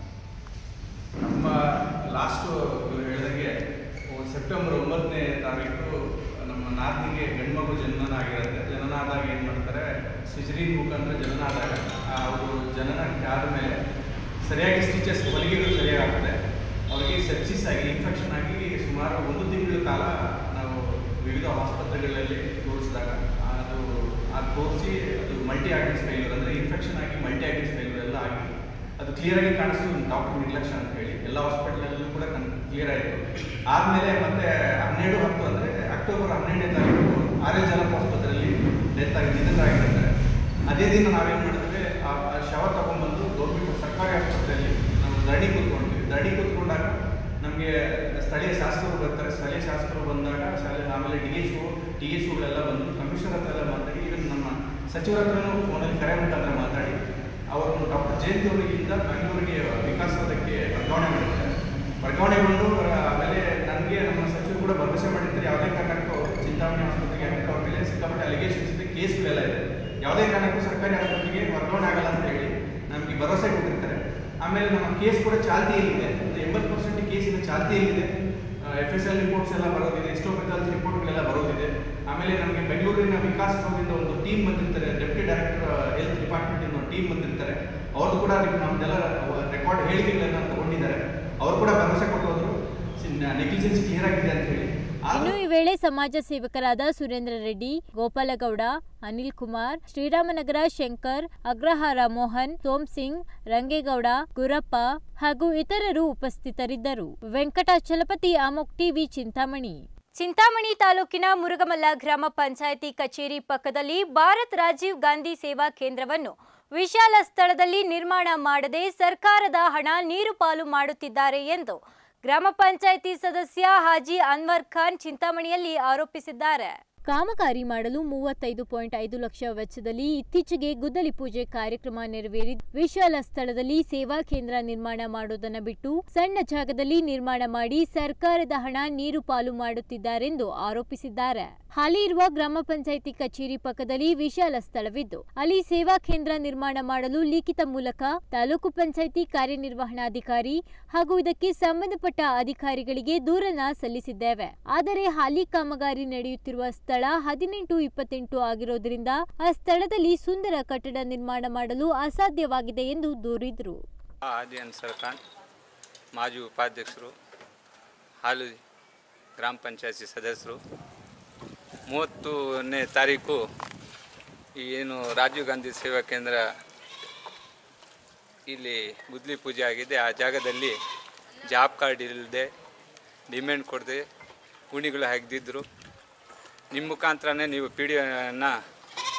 ನಮ್ಮ ಲಾಸ್ಟು ಇವರು ಹೇಳಿದಂಗೆ ಸೆಪ್ಟೆಂಬರ್ ಒಂಬತ್ತನೇ ತಾರೀಕು ನಮ್ಮ ನಾದಿನಿಗೆ ಗಂಡ್ಮಗು ಜನನ ಆಗಿರುತ್ತೆ ಜನನ ಆದಾಗ ಏನು ಮಾಡ್ತಾರೆ ಸಿಜರಿನ್ ಮುಖಾಂತರ ಜನನ ಆದಾಗ ಅವರು ಜನನ ಆದಮೇಲೆ ಸರಿಯಾಗಿ ಸ್ಟಿಚಸ್ ಹೊಲಿಗೆಗಳು ಸರಿಯಾಗಿ ಆಗ್ತದೆ ಅವರಿಗೆ ಸೆಪ್ಸಿಸ್ ಆಗಿ ಇನ್ಫೆಕ್ಷನ್ ಆಗಿ ಸುಮಾರು ಒಂದು ತಿಂಗಳ ಕಾಲ ನಾವು ವಿವಿಧ ಆಸ್ಪತ್ರೆಗಳಲ್ಲಿ ತೋರಿಸಿದಾಗ ಅದು ಅದು ತೋರಿಸಿ ಅದು ಮಲ್ಟಿ ಆರ್ಗನ್ಸ್ ಫೇಲ್ಯೂರ್ ಅಂದರೆ ಇನ್ಫೆಕ್ಷನ್ ಆಗಿ ಮಲ್ಟಿ ಆರ್ಗನ್ಸ್ ಫೇಲ್ಯೂರ್ ಎಲ್ಲ ಆಗಿ ಅದು ಕ್ಲಿಯರಾಗಿ ಕಾಣಿಸ್ತು ಡಾಕ್ಟರ್ ನಿರ್ಲಕ್ಷ್ಯ ಅಂತ ಹೇಳಿ ಎಲ್ಲ ಹಾಸ್ಪಿಟಲಲ್ಲೂ ಕೂಡ ಕ್ಲಿಯರ್ ಆಯಿತು ಆದಮೇಲೆ ಮತ್ತೆ ಹನ್ನೆರಡು ಹತ್ತು ಅಂದರೆ ಅಕ್ಟೋಬರ್ ಹನ್ನೆರಡನೇ ತಾರೀಕು ಆರ್ ಎಸ್ ಜಲಪ ಆಸ್ಪತ್ರೆಯಲ್ಲಿ ಡೆತ್ ಆಗಿ ನಿಧನರಾಗಿರ್ತಾರೆ ಅದೇ ದಿನ ನಾವೇನು ಮಾಡಿದ್ವಿ ಆ ಆ ಶವ ತಗೊಂಡ್ಬಂದು ಗೌರ್ಮೆಂಟ್ ಸರ್ಕಾರಿ ಆಸ್ಪತ್ರೆಯಲ್ಲಿ ನಾವು ಧರಣಿ ಕೂತ್ಕೊಂಡ್ವಿ ಧರಣಿ ಕೂತ್ಕೊಂಡಾಗ ನಮಗೆ ಸ್ಥಳೀಯ ಶಾಸಕರು ಬರ್ತಾರೆ ಸ್ಥಳೀಯ ಶಾಸಕರು ಬಂದಾಗ ಶಾಲೆ ಆಮೇಲೆ D H O T H ಒಗಳೆಲ್ಲ ಬಂದು ಕಮಿಷನರ್ ಹತ್ರ ಎಲ್ಲ ಮಾತಾಡಿ ಇವನ್ ನಮ್ಮ ಸಚಿವರ ಹತ್ರನೂ ಫೋನಲ್ಲಿ ಕರೆ ಮುಖಾಂತರ ಮಾತಾಡಿ ಅವರು ಡಾಕ್ಟರ್ ಜಯಂತಿ ಅವರಿಗಿಂದ ಬೆಂಗಳೂರಿಗೆ ವಿಕಾಸೋದಕ್ಕೆ ವರ್ಗಾವಣೆ ಮಾಡಿದ್ದಾರೆ ವರ್ಗಾವಣೆಗೊಂಡು ಅವರ- ಆಮೇಲೆ ನನಗೆ ನಮ್ಮ ಸಚಿವರು ಕೂಡ ಭರವಸೆ ಮಾಡಿರ್ತಾರೆ ಯಾವುದೇ ಕಾರಣಕ್ಕೂ ಚಿಂತಾಮಣಿ ಆಸ್ಪತ್ರೆಗೆ ಯಾಕಂದ್ರೆ ಅವ್ರ ಮೇಲೆ ಸಿಕ್ಕಾಪಟ್ಟೆ ಅಲಿಗೇಷನ್ಸ್ ಇದೆ ಕೇಸ್ಗಳೆಲ್ಲ ಇದೆ ಯಾವುದೇ ಕಾರಣಕ್ಕೂ ಸರ್ಕಾರಿ ಆಸ್ಪತ್ರೆಗೆ ವರ್ಗಾವಣೆ ಆಗಲ್ಲ ಅಂತ ಹೇಳಿ ನಮಗೆ ಭರವಸೆ ಕೊಟ್ಟಿರ್ತಾರೆ ಆಮೇಲೆ ನಮ್ಮ ಕೇಸ್ ಕೂಡ ಚಾಲ್ತಿಯಲ್ಲಿದೆ ಒಂದು ಎಂಬತ್ತು ಪರ್ಸೆಂಟ್ ಕೇಸಿನ ಚಾಲ್ತಿಯಲ್ಲಿದೆ ಎಫ್ ಎಸ್ ಎಲ್ ರಿಪೋರ್ಟ್ಸ್ ಎಲ್ಲ ಬರೋದಿದೆ ಎಸ್ಟೋಪೆಥಾಲಜಿ ರಿಪೋರ್ಟ್ಗಳೆಲ್ಲ ಬರೋದಿದೆ ಆಮೇಲೆ ನಮಗೆ ಬೆಂಗಳೂರಿನ ವಿಕಾಸ ಸೌಧದಿಂದ ಒಂದು ಟೀಮ್ ಬಂದಿರ್ತಾರೆ ಡೆಪ್ಟಿ ಡೈರೆಕ್ಟರ್ ಹೆಲ್ತ್ ಡಿಪಾರ್ಟ್ಮೆಂಟ್ ಒಂದು ಟೀಮ್ ಬಂದಿರ್ತಾರೆ ಅವ್ರದ್ದು ಕೂಡ ನಮ್ದೆಲ್ಲ ರೆಕಾರ್ಡ್ ಹೇಳಿಕೆಗಳನ್ನ ತಗೊಂಡಿದ್ದಾರೆ ಅವರು ಕೂಡ ಭರವಸೆ ಕೊಟ್ಟೋದ್ರು ನೆಗ್ಲಿಜೆನ್ಸ್ ಕ್ಲಿಯರ್ ಆಗಿದೆ ಅಂತ ಹೇಳಿ ಆದ್ರೂ- ಇನ್ನು ಈ ವೇಳೆ ಸಮಾಜ ಸೇವಕರಾದ ಸುರೇಂದ್ರ ರೆಡ್ಡಿ ಗೋಪಾಲಗೌಡ ಅನಿಲ್ ಕುಮಾರ್ ಶ್ರೀರಾಮನಗರ ಶಂಕರ್ ಅಗ್ರಹಾರ ಮೋಹನ್ ಸೋಮ್ ಸಿಂಗ್ ರಂಗೇಗೌಡ ಗುರಪ್ಪ ಹಾಗೂ ಇತರರು ಉಪಸ್ಥಿತರಿದ್ದರು ವೆಂಕಟಾಚಲಪತಿ ಅಮೋಕ್ ಟಿವಿ ಚಿಂತಾಮಣಿ ಚಿಂತಾಮಣಿ ತಾಲೂಕಿನ ಮುರುಗಮಲ್ಲ ಗ್ರಾಮ ಪಂಚಾಯಿತಿ ಕಚೇರಿ ಪಕ್ಕದಲ್ಲಿ ಭಾರತ್ ರಾಜೀವ್ ಗಾಂಧಿ ಸೇವಾ ಕೇಂದ್ರವನ್ನು ವಿಶಾಲ ಸ್ಥಳದಲ್ಲಿ ನಿರ್ಮಾಣ ಮಾಡದೆ ಸರ್ಕಾರದ ಹಣ ನೀರು ಪಾಲು ಮಾಡುತ್ತಿದ್ದಾರೆ ಎಂದು ಗ್ರಾಮ ಪಂಚಾಯಿತಿ ಸದಸ್ಯ ಹಾಜಿ ಅನ್ವರ್ ಖಾನ್ ಚಿಂತಾಮಣಿಯಲ್ಲಿ ಆರೋಪಿಸಿದ್ದಾರೆ ಕಾಮಗಾರಿ ಮಾಡಲು ಮೂವತ್ತೈದು ಪಾಯಿಂಟ್ ಐದು ಲಕ್ಷ ವೆಚ್ಚದಲ್ಲಿ ಇತ್ತೀಚೆಗೆ ಗುದ್ದಲಿ ಪೂಜೆ ಕಾರ್ಯಕ್ರಮ ನೆರವೇರಿ ವಿಶಾಲ ಸ್ಥಳದಲ್ಲಿ ಸೇವಾ ಕೇಂದ್ರ ನಿರ್ಮಾಣ ಮಾಡುವುದನ್ನು ಬಿಟ್ಟು ಸಣ್ಣ ಜಾಗದಲ್ಲಿ ನಿರ್ಮಾಣ ಮಾಡಿ ಸರ್ಕಾರದ ಹಣ ನೀರು ಪಾಲು ಮಾಡುತ್ತಿದ್ದಾರೆಂದು ಆರೋಪಿಸಿದ್ದಾರೆ ಹಾಲಿ ಇರುವ ಗ್ರಾಮ ಪಂಚಾಯಿತಿ ಕಚೇರಿ ಪಕ್ಕದಲ್ಲಿ ವಿಶಾಲ ಸ್ಥಳವಿದ್ದು ಅಲ್ಲಿ ಸೇವಾ ಕೇಂದ್ರ ನಿರ್ಮಾಣ ಮಾಡಲು ಲಿಖಿತ ಮೂಲಕ ತಾಲೂಕು ಪಂಚಾಯಿತಿ ಕಾರ್ಯನಿರ್ವಹಣಾಧಿಕಾರಿ ಹಾಗೂ ಇದಕ್ಕೆ ಸಂಬಂಧಪಟ್ಟ ಅಧಿಕಾರಿಗಳಿಗೆ ದೂರನ್ನ ಸಲ್ಲಿಸಿದ್ದೇವೆ ಆದರೆ ಹಾಲಿ ಕಾಮಗಾರಿ ನಡೆಯುತ್ತಿರುವ ಸ್ಥಳ ಹದಿನೆಂಟು ಇಪ್ಪತ್ತೆಂಟು ಆಗಿರೋದ್ರಿಂದ ಆ ಸ್ಥಳದಲ್ಲಿ ಸುಂದರ ಕಟ್ಟಡ ನಿರ್ಮಾಣ ಮಾಡಲು ಅಸಾಧ್ಯವಾಗಿದೆ ಎಂದು ದೂರಿದ್ರು ಆದಿ ಅನ್ಸರ್ ಖಾನ್ ಮಾಜಿ ಉಪಾಧ್ಯಕ್ಷರು ಹಾಲು ಗ್ರಾಮ ಪಂಚಾಯತಿ ಸದಸ್ಯರು ಮೂವತ್ತನೇ ತಾರೀಕು ಈ ಏನು ರಾಜೀವ್ ಗಾಂಧಿ ಸೇವಾ ಕೇಂದ್ರ ಇಲ್ಲಿ ಗುದ್ಲಿ ಪೂಜೆ ಆಗಿದೆ ಆ ಜಾಗದಲ್ಲಿ ಜಾಬ್ ಕಾರ್ಡ್ ಇಲ್ಲದೆ ಡಿಮ್ಯಾಂಡ್ ಕೊಡದೆ ಗುಣಿಗಳು ಹಾಕಿದ್ರು ನಿಮ್ಮ ಮುಖಾಂತರನೇ ನೀವು ಪಿ ಡಿ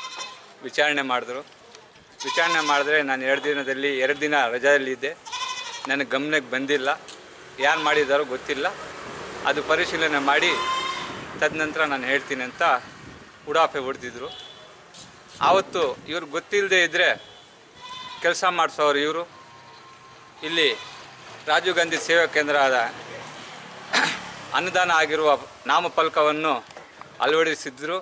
ವಿಚಾರಣೆ ಮಾಡಿದ್ರು ವಿಚಾರಣೆ ಮಾಡಿದ್ರೆ ನಾನು ಎರಡು ದಿನದಲ್ಲಿ ಎರಡು ದಿನ ರಜಾದಲ್ಲಿದ್ದೆ ನನಗೆ ಗಮನಕ್ಕೆ ಬಂದಿಲ್ಲ ಯಾರು ಮಾಡಿದಾರೋ ಗೊತ್ತಿಲ್ಲ ಅದು ಪರಿಶೀಲನೆ ಮಾಡಿ ತದನಂತರ ನಾನು ಹೇಳ್ತೀನಿ ಅಂತ ಉಡಾಫೆ ಹೊಡೆದಿದ್ರು ಆವತ್ತು ಇವ್ರು ಗೊತ್ತಿಲ್ಲದೆ ಇದ್ದರೆ ಕೆಲಸ ಮಾಡಿಸೋರು ಇವರು ಇಲ್ಲಿ ರಾಜೀವ್ ಗಾಂಧಿ ಸೇವಾ ಕೇಂದ್ರದ ಅನುದಾನ ಆಗಿರುವ ನಾಮಫಲಕವನ್ನು ಅಳವಡಿಸಿದ್ರು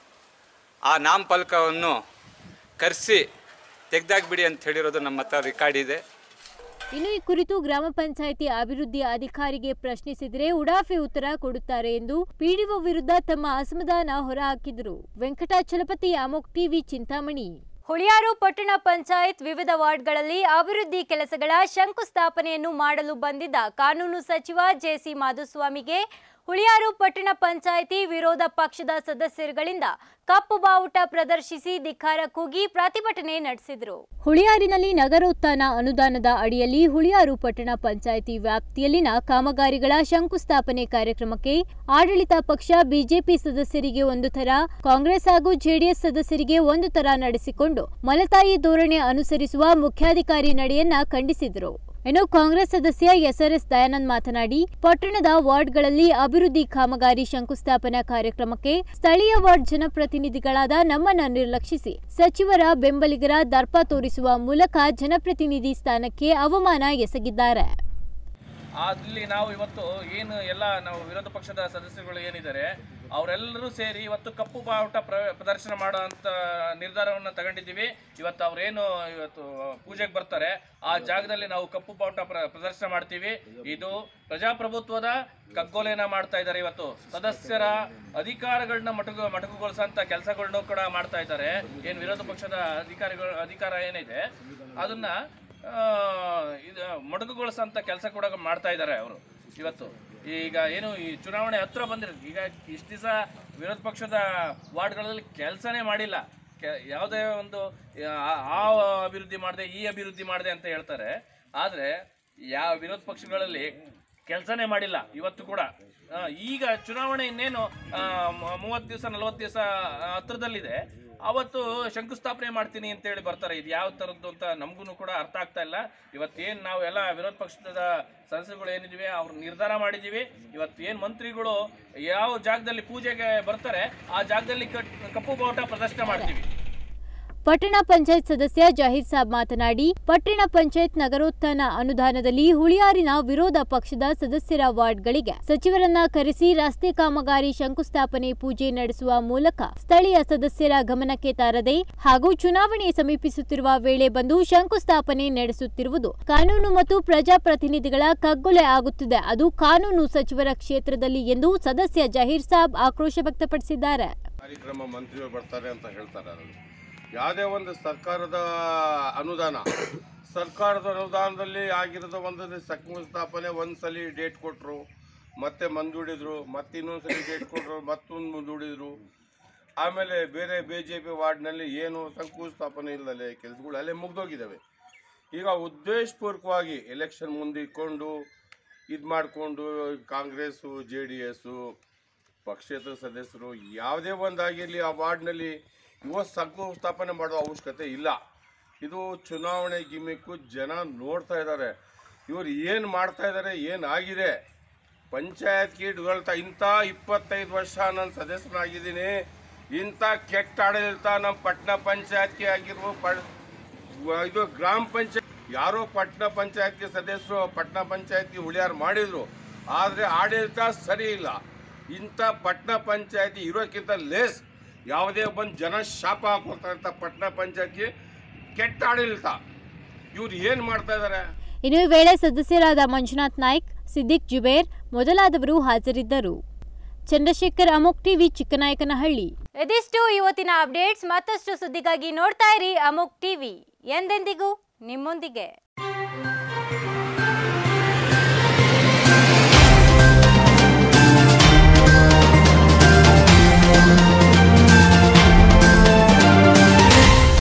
ಆ ನಾಮಫಲಕವನ್ನು ಕರೆಸಿ ತೆಗೆದಾಕ್ಬಿಡಿ ಅಂತ ಹೇಳಿರೋದು ನಮ್ಮ ಹತ್ರ ರೆಕಾರ್ಡ್ ಇದೆ ಇನ್ನು ಈ ಕುರಿತು ಗ್ರಾಮ ಪಂಚಾಯಿತಿ ಅಭಿವೃದ್ಧಿ ಅಧಿಕಾರಿಗೆ ಪ್ರಶ್ನಿಸಿದರೆ ಉಡಾಫೆ ಉತ್ತರ ಕೊಡುತ್ತಾರೆ ಎಂದು ಪಿಡಿಒ ವಿರುದ್ಧ ತಮ್ಮ ಅಸಮಾಧಾನ ಹೊರಹಾಕಿದರು ವೆಂಕಟಾಚಲಪತಿ ಅಮೋಕ್ ಟಿವಿ ಚಿಂತಾಮಣಿ ಹುಳಿಯಾರು ಪಟ್ಟಣ ಪಂಚಾಯತ್ ವಿವಿಧ ವಾರ್ಡ್ಗಳಲ್ಲಿ ಅಭಿವೃದ್ಧಿ ಕೆಲಸಗಳ ಶಂಕುಸ್ಥಾಪನೆಯನ್ನು ಮಾಡಲು ಬಂದಿದ್ದ ಕಾನೂನು ಸಚಿವ ಜೆಸಿ ಮಾಧುಸ್ವಾಮಿಗೆ ಹುಳಿಯಾರು ಪಟ್ಟಣ ಪಂಚಾಯಿತಿ ವಿರೋಧ ಪಕ್ಷದ ಸದಸ್ಯರುಗಳಿಂದ ಕಪ್ಪು ಬಾವುಟ ಪ್ರದರ್ಶಿಸಿ ಧಿಕ್ಕಾರ ಕೂಗಿ ಪ್ರತಿಭಟನೆ ನಡೆಸಿದರು ಹುಳಿಯಾರಿನಲ್ಲಿ ನಗರೋತ್ಥಾನ ಅನುದಾನದ ಅಡಿಯಲ್ಲಿ ಹುಳಿಯಾರು ಪಟ್ಟಣ ಪಂಚಾಯಿತಿ ವ್ಯಾಪ್ತಿಯಲ್ಲಿನ ಕಾಮಗಾರಿಗಳ ಶಂಕುಸ್ಥಾಪನೆ ಕಾರ್ಯಕ್ರಮಕ್ಕೆ ಆಡಳಿತ ಪಕ್ಷ ಬಿಜೆಪಿ ಸದಸ್ಯರಿಗೆ ಒಂದು ತರ ಕಾಂಗ್ರೆಸ್ ಹಾಗೂ ಜೆಡಿಎಸ್ ಸದಸ್ಯರಿಗೆ ಒಂದು ತರ ನಡೆಸಿಕೊಂಡು ಮಲತಾಯಿ ಧೋರಣೆ ಅನುಸರಿಸುವ ಮುಖ್ಯಾಧಿಕಾರಿ ನಡೆಯನ್ನ ಖಂಡಿಸಿದರು ಇನ್ನು ಕಾಂಗ್ರೆಸ್ ಸದಸ್ಯ ಎಸ್ಆರ್ಎಸ್ ದಯಾನಂದ್ ಮಾತನಾಡಿ ಪಟ್ಟಣದ ವಾರ್ಡ್ಗಳಲ್ಲಿ ಅಭಿವೃದ್ಧಿ ಕಾಮಗಾರಿ ಶಂಕುಸ್ಥಾಪನಾ ಕಾರ್ಯಕ್ರಮಕ್ಕೆ ಸ್ಥಳೀಯ ವಾರ್ಡ್ ಜನಪ್ರತಿನಿಧಿಗಳಾದ ನಮ್ಮನ್ನ ನಿರ್ಲಕ್ಷಿಸಿ ಸಚಿವರ ಬೆಂಬಲಿಗರ ದರ್ಪ ತೋರಿಸುವ ಮೂಲಕ ಜನಪ್ರತಿನಿಧಿ ಸ್ಥಾನಕ್ಕೆ ಅವಮಾನ ಎಸಗಿದ್ದಾರೆ ಅಲ್ಲಿ ನಾವು ಇವತ್ತು ಏನು ಎಲ್ಲ ನಾವು ವಿರೋಧ ಪಕ್ಷದ ಸದಸ್ಯರುಗಳು ಏನಿದ್ದಾರೆ ಅವರೆಲ್ಲರೂ ಸೇರಿ ಇವತ್ತು ಕಪ್ಪು ಬಾವುಟ ಪ್ರ ಪ್ರದರ್ಶನ ಮಾಡುವಂಥ ನಿರ್ಧಾರವನ್ನು ತಗೊಂಡಿದ್ದೀವಿ ಇವತ್ತು ಅವರೇನು ಇವತ್ತು ಪೂಜೆಗೆ ಬರ್ತಾರೆ ಆ ಜಾಗದಲ್ಲಿ ನಾವು ಕಪ್ಪು ಬಾವುಟ ಪ್ರ ಪ್ರದರ್ಶನ ಮಾಡ್ತೀವಿ ಇದು ಪ್ರಜಾಪ್ರಭುತ್ವದ ಕಗ್ಗೋಲೆನ ಮಾಡ್ತಾ ಇದ್ದಾರೆ ಇವತ್ತು ಸದಸ್ಯರ ಅಧಿಕಾರಗಳನ್ನ ಮಟಕು ಮಟಕುಗೊಳಿಸೋಂಥ ಕೆಲಸಗಳನ್ನೂ ಕೂಡ ಮಾಡ್ತಾ ಇದ್ದಾರೆ ಏನು ವಿರೋಧ ಪಕ್ಷದ ಅಧಿಕಾರಿಗಳು ಅಧಿಕಾರ ಏನಿದೆ ಅದನ್ನ ಆ, ಇದು ಮೊಟಕುಗೊಳಿಸೋಂಥ ಕೆಲಸ ಕೂಡ ಮಾಡ್ತಾ ಇದ್ದಾರೆ ಅವರು ಇವತ್ತು ಈಗ ಏನು ಈ ಚುನಾವಣೆ ಹತ್ರ ಬಂದಿರೋದು ಈಗ ಇಷ್ಟು ದಿವಸ ವಿರೋಧ ಪಕ್ಷದ ವಾರ್ಡ್ಗಳಲ್ಲಿ ಕೆಲಸನೇ ಮಾಡಿಲ್ಲ ಕೆ- ಯಾವುದೇ ಒಂದು ಆ- ಆ ಅಭಿವೃದ್ಧಿ ಮಾಡಿದೆ ಈ ಅಭಿವೃದ್ಧಿ ಮಾಡಿದೆ ಅಂತ ಹೇಳ್ತಾರೆ ಆದರೆ ಯಾವ ವಿರೋಧ ಪಕ್ಷಗಳಲ್ಲಿ ಕೆಲಸನೇ ಮಾಡಿಲ್ಲ ಇವತ್ತು ಕೂಡ ಆ, ಈಗ ಚುನಾವಣೆ ಇನ್ನೇನು ಮೂವತ್ತು ದಿವಸ ನಲವತ್ತು ದಿವಸ ಹತ್ರದಲ್ಲಿದೆ ಅವತ್ತು ಶಂಕುಸ್ಥಾಪನೆ ಮಾಡ್ತೀನಿ ಅಂತೇಳಿ ಬರ್ತಾರೆ ಇದು ಯಾವ ಥರದ್ದು ಅಂತ ನಮಗೂ ಕೂಡ ಅರ್ಥ ಆಗ್ತಾ ಇಲ್ಲ ಇವತ್ತೇನು ನಾವು ಎಲ್ಲ ವಿರೋಧ ಪಕ್ಷದ ಸದಸ್ಯರುಗಳು ಏನಿದ್ದೀವಿ ಅವ್ರು ನಿರ್ಧಾರ ಮಾಡಿದ್ದೀವಿ ಇವತ್ತು ಏನು ಮಂತ್ರಿಗಳು ಯಾವ ಜಾಗದಲ್ಲಿ ಪೂಜೆಗೆ ಬರ್ತಾರೆ ಆ ಜಾಗದಲ್ಲಿ ಕಟ್- ಕಪ್ಪು ಬಾವುಟ ಪ್ರದರ್ಶನ ಮಾಡ್ತೀವಿ ಪಟ್ಟಣ ಪಂಚಾಯತ್ ಸದಸ್ಯ ಜಾಹೀರ್ ಸಾಬ್ ಮಾತನಾಡಿ ಪಟ್ಟಣ ಪಂಚಾಯತ್ ನಗರೋತ್ಥಾನ ಅನುದಾನದಲ್ಲಿ ಹುಳಿಯಾರಿನ ವಿರೋಧ ಪಕ್ಷದ ಸದಸ್ಯರ ವಾರ್ಡ್ಗಳಿಗೆ ಸಚಿವರನ್ನ ಕರೆಸಿ ರಸ್ತೆ ಕಾಮಗಾರಿ ಶಂಕುಸ್ಥಾಪನೆ ಪೂಜೆ ನಡೆಸುವ ಮೂಲಕ ಸ್ಥಳೀಯ ಸದಸ್ಯರ ಗಮನಕ್ಕೆ ತಾರದೆ ಹಾಗೂ ಚುನಾವಣೆ ಸಮೀಪಿಸುತ್ತಿರುವ ವೇಳೆ ಬಂದು ಶಂಕುಸ್ಥಾಪನೆ ನಡೆಸುತ್ತಿರುವುದು ಕಾನೂನು ಮತ್ತು ಪ್ರಜಾಪ್ರತಿನಿಧಿಗಳ ಕಗ್ಗೊಲೆ ಆಗುತ್ತಿದೆ ಅದು ಕಾನೂನು ಸಚಿವರ ಕ್ಷೇತ್ರದಲ್ಲಿ ಎಂದು ಸದಸ್ಯ ಜಹೀರ್ ಸಾಬ್ ಆಕ್ರೋಶ ವ್ಯಕ್ತಪಡಿಸಿದ್ದಾರೆ ಕಾರ್ಯಕ್ರಮ ಮಂತ್ರಿಗಳು ಬರ್ತಾರೆ ಅಂತ ಹೇಳ್ತಾರೆ ಅದರಲ್ಲಿ ಯಾವುದೇ ಒಂದು ಸರ್ಕಾರದ ಅನುದಾನ ಸರ್ಕಾರದ ಅನುದಾನದಲ್ಲಿ ಆಗಿರೋದು ಒಂದು ಸ್ಥಾಪನೆ ಒಂದು ಸಲ ಡೇಟ್ ಕೊಟ್ಟರು ಮತ್ತೆ ಮುಂದೂಡಿದ್ರು ಮತ್ತೆ ಇನ್ನೊಂದು ಸಲ ಡೇಟ್ ಕೊಟ್ಟರು ಮತ್ತೊಂದು ಮುಂದೂಡಿದ್ರು ಆಮೇಲೆ ಬೇರೆ ಬಿ ಜೆ ಪಿ ವಾರ್ಡ್ನಲ್ಲಿ ಏನು ಶಂಕುಸ್ಥಾಪನೆ ಇಲ್ಲದೆ ಕೆಲಸಗಳು ಅಲ್ಲೇ ಮುಗ್ದೋಗಿದ್ದಾವೆ ಈಗ ಉದ್ದೇಶಪೂರ್ವಕವಾಗಿ ಎಲೆಕ್ಷನ್ ಮುಂದೆ ಇಟ್ಕೊಂಡು ಇದು ಮಾಡಿಕೊಂಡು ಕಾಂಗ್ರೆಸ್ಸು ಜೆ ಡಿ ಎಸ್ಸು ಪಕ್ಷೇತರ ಸದಸ್ಯರು ಯಾವುದೇ ಒಂದಾಗಿರಲಿ ಆ ವಾರ್ಡ್ನಲ್ಲಿ ಇವತ್ತು ಸಂಕು ಸ್ಥಾಪನೆ ಮಾಡೋ ಅವಶ್ಯಕತೆ ಇಲ್ಲ ಇದು ಚುನಾವಣೆ ಗಿಮಿಕ್ಕು ಜನ ನೋಡ್ತಾ ಇದ್ದಾರೆ ಇವರು ಏನು ಮಾಡ್ತಾ ಇದ್ದಾರೆ ಏನಾಗಿದೆ ಪಂಚಾಯತ್ ಕಿಟ್ಗಳ್ತಾ ಇಂಥ ಇಪ್ಪತ್ತೈದು ವರ್ಷ ನಾನು ಸದಸ್ಯನಾಗಿದ್ದೀನಿ ಇಂಥ ಕೆಟ್ಟ ಆಡಳಿತ ನಮ್ಮ ಪಟ್ಟಣ ಪಂಚಾಯತ್ಗೆ ಆಗಿರುವ ಪ ಇದು ಗ್ರಾಮ ಪಂಚಾಯತ್ ಯಾರೋ ಪಟ್ಟಣ ಪಂಚಾಯತ್ಗೆ ಸದಸ್ಯರು ಪಟ್ಟಣ ಪಂಚಾಯತ್ಗೆ ಉಳಿಯಾರು ಮಾಡಿದ್ರು ಆದರೆ ಆಡಳಿತ ಸರಿ ಇಲ್ಲ ಇಂಥ ಪಟ್ಟಣ ಪಂಚಾಯತಿ ಇರೋಕ್ಕಿಂತ ಲೇಸ್ ಯಾವುದೇ ಬಂದು ಜನ ಶಾಪ ಹಾಕೋತಾರಂತ ಪಟ್ಟಣ ಪಂಚಾಯತ್ಗೆ ಕೆಟ್ಟ ಆಡಳಿತ ಇವ್ರು ಏನು ಮಾಡ್ತಾ ಇದ್ದಾರೆ ಇನ್ನು ಈ ವೇಳೆ ಸದಸ್ಯರಾದ ಮಂಜುನಾಥ್ ನಾಯ್ಕ್ ಸಿದ್ದಿಕ್ ಜುಬೇರ್ ಮೊದಲಾದವರು ಹಾಜರಿದ್ದರು ಚಂದ್ರಶೇಖರ್ ಅಮೋಕ್ ಟಿವಿ ಚಿಕ್ಕನಾಯಕನಹಳ್ಳಿ ಇದಿಷ್ಟು ಇವತ್ತಿನ ಅಪ್ಡೇಟ್ಸ್ ಮತ್ತಷ್ಟು ಸುದ್ದಿಗಾಗಿ ನೋಡ್ತಾ ಇರಿ ಅಮೋಕ್ ಟಿವಿ ಎಂದೆಂದಿಗೂ ನಿಮ್ಮೊಂದಿಗೆ